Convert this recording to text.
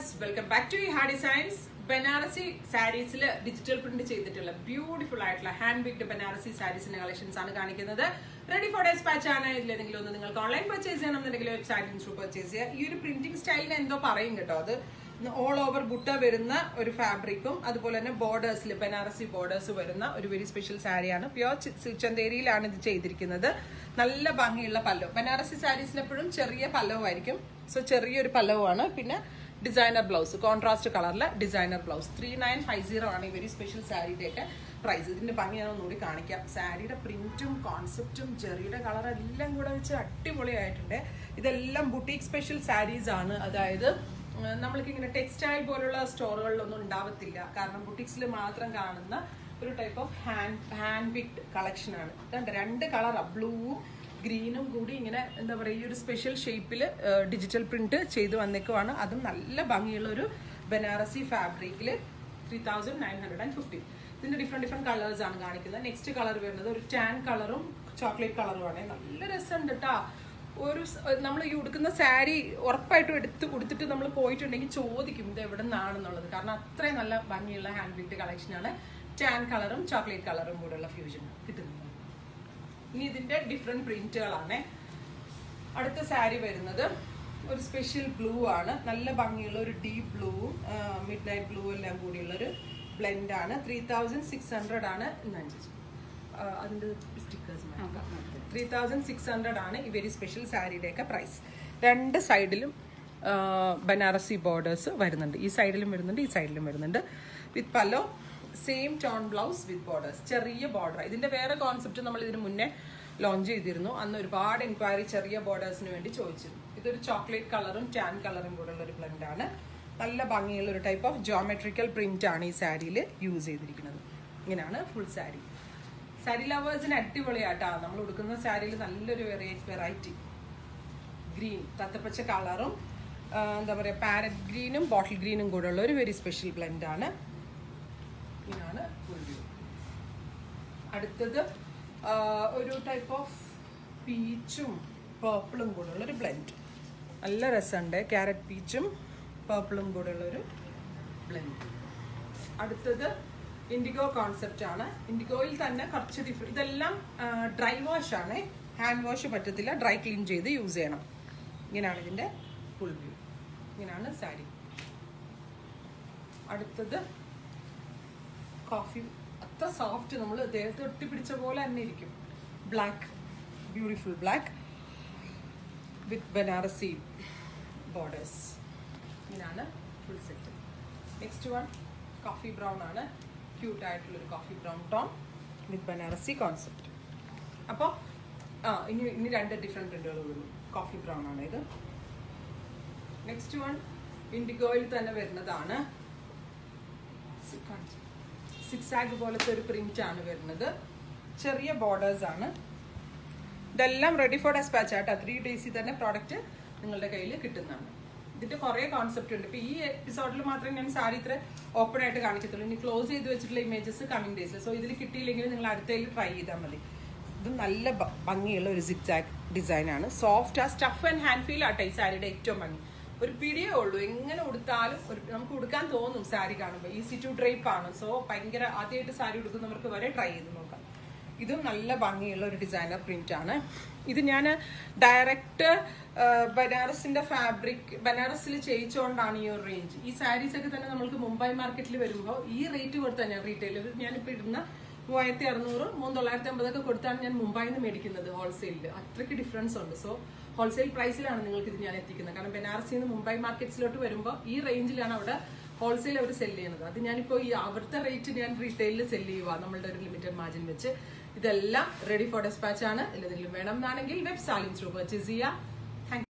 Viewers welcome back to ഹാ designs Banarasi സാരീസിൽ digital print ചെയ്തിട്ടുള്ള ബ്യൂട്ടിഫുൾ ആയിട്ടുള്ള ഹാൻഡ് ബിഗ്ഡ് ബനാറസി സാരീസിന്റെ കളക്ഷൻസ് ആണ് കാണിക്കുന്നത് റെഡി ഫോർ ഡെസ്പാച്ച് ആണ് ഇതിലേതെങ്കിലും ഒന്ന് നിങ്ങൾക്ക് ഓൺലൈൻ പർച്ചേസ് ചെയ്യണമെന്നുണ്ടെങ്കിൽ വെബ്സൈറ്റിൽ ത്രൂ പർച്ചേസ് ചെയ്യുക ഈ ഒരു പ്രിന്റിംഗ് സ്റ്റൈലിന് എന്തോ പറയും കേട്ടോ അത് ഓൾ ഓവർ ബുട്ട വരുന്ന ഒരു ഫാബ്രിക്കും അതുപോലെ തന്നെ ബോർഡേഴ്സിൽ ബനാറസി ബോർഡേഴ്സ് വരുന്ന ഒരു വെരി സ്പെഷ്യൽ സാരിയാണ് പ്യോർ ചന്തേരിയിലാണ് ഇത് ചെയ്തിരിക്കുന്നത് നല്ല ഭംഗിയുള്ള പല്ലവ് ബനാറസി സാരീസിൽ എപ്പോഴും ചെറിയ പല്ലവായിരിക്കും സോ ചെറിയൊരു പല്ലവാണ് പിന്നെ ഡിസൈനർ ബ്ലൗസ് കോൺട്രാസ്റ്റ് കളറിലെ designer blouse three nine five zero ആണ് ഈ വെരി സ്പെഷ്യൽ സാരിയുടെയൊക്കെ പ്രൈസ് ഇതിന്റെ ഭംഗി ഞാൻ ഒന്നുകൂടി കാണിക്കാം സാരിയുടെ പ്രിന്റും കോൺസെപ്റ്റും ചെറിയുടെ കളർ എല്ലാം കൂടെ വെച്ച് അടിപൊളിയായിട്ടുണ്ട് ഇതെല്ലാം ബുട്ടീക് സ്പെഷ്യൽ സാരീസ് ആണ് അതായത് ഉം, നമ്മൾക്ക് ഇങ്ങനെ ടെക്സ്റ്റൈൽ പോലുള്ള സ്റ്റോറുകളിലൊന്നും ഉണ്ടാവത്തില്ല കാരണം ബുട്ടീക്സിൽ മാത്രം കാണുന്ന ഒരു type of hand hand picked collection ആണ് ഇതുണ്ട് രണ്ട് കളറാണ് ബ്ലൂവും ഗ്രീനും കൂടി ഇങ്ങനെ എന്താ പറയുക ഈ ഒരു സ്പെഷ്യൽ ഷേപ്പിൽ ഡിജിറ്റൽ പ്രിന്റ് ചെയ്ത് വന്നേക്കുവാണ് അതും നല്ല ഭംഗിയുള്ള ഒരു ബനാറസി ഫാബ്രിക്കിൽ three thousand nine hundred and fifty ഇതിന്റെ ഡിഫറെന്റ് ഡിഫറെന്റ് കളേഴ്സ് ആണ് കാണിക്കുന്നത് നെക്സ്റ്റ് കളർ വരുന്നത് ഒരു ടാൻ കളറും ചോക്ലേറ്റ് കളറുമാണ് നല്ല രസമുണ്ട് കേട്ടാ ഒരു നമ്മൾ ഈ ഉടുക്കുന്ന സാരി ഉറപ്പായിട്ടും എടുത്ത് ഉടുത്തിട്ട് നമ്മൾ പോയിട്ടുണ്ടെങ്കിൽ ചോദിക്കും ഇത് എവിടെ നിന്നാണെന്നുള്ളത് കാരണം അത്രയും നല്ല ഭംഗിയുള്ള ഹാൻഡ് ബിൽഡ് കളക്ഷനാണ് ടാൻ കളറും ചോക്ലേറ്റ് കളറും കൂടെയുള്ള ഫ്യൂഷൻ കിട്ടുന്നത് ഇനി ഇതിന്റെ ഡിഫറെന്റ് പ്രിന്റുകളാണ് അടുത്ത സാരി വരുന്നത് ഒരു സ്പെഷ്യൽ ബ്ലൂ ആണ് നല്ല ഭംഗിയുള്ള ഒരു ഡീപ് ബ്ലൂവും മിഡ് നൈറ്റ് ബ്ലൂ എല്ലാം കൂടിയുള്ള ഒരു ബ്ലെൻഡ് ആണ് ത്രീ തൗസൻഡ് സിക്സ് ഹൺഡ്രഡ് ആണ് എന്നാണ് ചേച്ചി ആ, അതിന്റെ stickers three thousand six hundred ആണ് ഈ വെരി സ്പെഷ്യൽ സാരിയുടെയൊക്കെ പ്രൈസ് രണ്ട് സൈഡിലും ബനാറസി ബോർഡേഴ്സ് വരുന്നുണ്ട് ഈ സൈഡിലും വരുന്നുണ്ട് ഈ സൈഡിലും വരുന്നുണ്ട് with pallu same tone blouse with borders ചെറിയ ബോർഡർ ഇതിന്റെ വേറെ കോൺസെപ്റ്റ് നമ്മൾ ഇതിന് മുന്നേ ലോഞ്ച് ചെയ്തിരുന്നു അന്ന് ഒരുപാട് എൻക്വയറി ചെറിയ ബോർഡേഴ്സിന് വേണ്ടി ചോദിച്ചിരുന്നു ഇതൊരു ചോക്ലേറ്റ് കളറും ടാൻ കളറും കൂടെ ഉള്ള ഒരു ബ്ലെൻഡ് ആണ് നല്ല ഭംഗിയുള്ള ഒരു ടൈപ്പ് ഓഫ് ജോമെട്രിക്കൽ പ്രിന്റ് ആണ് ഈ സാരിയിൽ യൂസ് ചെയ്തിരിക്കുന്നത് ഇങ്ങനെയാണ് ഫുൾ സാരി സാരി ലവേഴ്സിന് അടിപൊളിയാട്ടാ നമ്മൾ ഉടുക്കുന്ന സാരിയിൽ നല്ലൊരു വെറൈറ്റി ഗ്രീൻ തത്തപ്പച്ച കളറും ആ, എന്താ പറയുക പാരറ്റ് ഗ്രീനും ബോട്ടിൽ ഗ്രീനും കൂടെ ഉള്ള ഒരു വെരി സ്പെഷ്യൽ ബ്ലെൻഡ് ആണ് ഇതാണ് full view. അടുത്തത് ആ, ഒരു ടൈപ്പ് ഓഫ് പീച്ചും പേർപ്പിളും കൂടെ ഉള്ള ഒരു ബ്ലെൻഡ് നല്ല രസമുണ്ട് ക്യാരറ്റ് പീച്ചും പേർപ്പിളും കൂടെ ഉള്ള ഒരു ബ്ലെൻഡ് അടുത്തത് ഇൻഡിഗോ കോൺസെപ്റ്റ് ആണ് ഇൻഡിഗോയിൽ തന്നെ കുറച്ച് ഡിഫറെന്റ് ഇതെല്ലാം ഡ്രൈ വാഷ് ആണ് ഹാൻഡ് വാഷ് പറ്റത്തില്ല ഡ്രൈ ക്ലീൻ ചെയ്ത് യൂസ് ചെയ്യണം ഇങ്ങനെയാണ് ഇതിന്റെ ഫുൾ വ്യൂ ഇങ്ങനെയാണ് സാരി അടുത്തത് കോഫി അത്ര സോഫ്റ്റ് നമ്മൾ ദേഹത്ത് ഒട്ടിപ്പിടിച്ച പോലെ തന്നെ ഇരിക്കും black beautiful black with Banarasi borders ഇങ്ങനെയാണ് full set next one coffee brown ആണ് ക്യൂട്ട് ആയിട്ടുള്ളൊരു coffee brown tone with Banarasi concept അപ്പോൾ ആ ഇനി ഇനി രണ്ട് ഡിഫറെൻറ്റ് പ്രിൻ്റുകൾ വരുന്നു കോഫി ബ്രൗൺ ആണ് ഇത് നെക്സ്റ്റ് വൺ ഇൻഡിഗോയിൽ തന്നെ വരുന്നതാണ് സിക്സ് ആഗ് പോലത്തെ ഒരു പ്രിന്റ് ആണ് വരുന്നത് ചെറിയ ബോർഡേഴ്സ് ആണ് ഇതെല്ലാം റെഡി ഫോർ ഡെസ്പാച്ച് ആട്ടോ ത്രീ ഡേയ്സിൽ തന്നെ പ്രോഡക്റ്റ് നിങ്ങളുടെ കയ്യിൽ കിട്ടുന്നതാണ് ഇതിന്റെ കുറേ കോൺസെപ്റ്റ് ഉണ്ട് ഇപ്പൊ ഈ എപ്പിസോഡിൽ മാത്രമേ ഞാൻ സാരി ഇത്ര ഓപ്പൺ ആയിട്ട് കാണിക്കത്തുള്ളൂ ഇനി ക്ലോസ് ചെയ്ത് വെച്ചിട്ടുള്ള ഇമേജസ് കമ്മിങ് ഡേയ്സ് സോ ഇതിൽ കിട്ടിയില്ലെങ്കിൽ നിങ്ങൾ അടുത്തതിൽ ട്രൈ ചെയ്താൽ മതി ഇത് നല്ല ഭ- ഭംഗിയുള്ള ഒരു സിക്സാക് ഡിസൈൻ ആണ് സോഫ്റ്റ് ആ സ്റ്റഫ് ആൻഡ് ഹാൻഡ് ഫീൽ ആട്ടെ ഈ സാരിയുടെ ഏറ്റവും ഭംഗി ഒരു പിടിയേ ഉള്ളൂ എങ്ങനെ ഉടുത്താലും ഒരു നമുക്ക് ഉടുക്കാൻ തോന്നും സാരി കാണുമ്പോൾ ഈസി ടു ഡ്രൈപ്പ് ആണ് സോ ഭയങ്കര ആദ്യമായിട്ട് സാരി ഉടുക്കുന്നവർക്ക് വരെ ട്രൈ ചെയ്ത് നോക്കാം ഇതും നല്ല ഭംഗിയുള്ള ഒരു ഡിസൈനർ പ്രിന്റ് ആണ് ഇത് ഞാൻ ഡയറക്റ്റ് ബനാറസിന്റെ ഫാബ്രിക് ബനാറസിൽ ചെയ്യിച്ചുകൊണ്ടാണ് ഈ ഒരു റേഞ്ച് ഈ സാരീസ് ഒക്കെ തന്നെ നമ്മൾക്ക് മുംബൈ മാർക്കറ്റിൽ വരുമ്പോൾ ഈ റേറ്റ് കൊടുത്താണ് ഞാൻ റീറ്റെയിൽ ഞാനിപ്പോൾ ഇടുന്ന മൂവായിരത്തി അറുന്നൂറ് മൂന്ന് തൊള്ളായിരത്തി അമ്പതൊക്കെ കൊടുത്താണ് ഞാൻ മുംബൈയിൽ നിന്ന് മേടിക്കുന്നത് ഹോൾസെയിലിൽ അത്രയ്ക്ക് ഡിഫറൻസ് ഉണ്ട് സോ ഹോൾസെയിൽ പ്രൈസിലാണ് നിങ്ങൾക്ക് ഇത് ഞാൻ എത്തിക്കുന്നത് കാരണം ബനാറസിൽ നിന്ന് മുംബൈ മാർക്കറ്റ്സിലോട്ട് വരുമ്പോൾ ഈ റേഞ്ചിലാണ് അവിടെ ഹോൾസെയിൽ അവർ സെല് ചെയ്യുന്നത് അത് ഞാനിപ്പോൾ ഈ അവിടുത്തെ റേറ്റ് ഞാൻ റീറ്റെയിലിൽ സെല് ചെയ്യുക നമ്മളുടെ ഒരു ലിമിറ്റഡ് മാർജിൻ വെച്ച് ഇതെല്ലാം റെഡി ഫോർ ഡെസ്പാച്ച് ആണ് ഇതിലെന്തെങ്കിലും വേണം എന്നാണെങ്കിൽ വെബ് സാലിംഗ് ത്രൂ പർച്ചേസ് ചെയ്യുക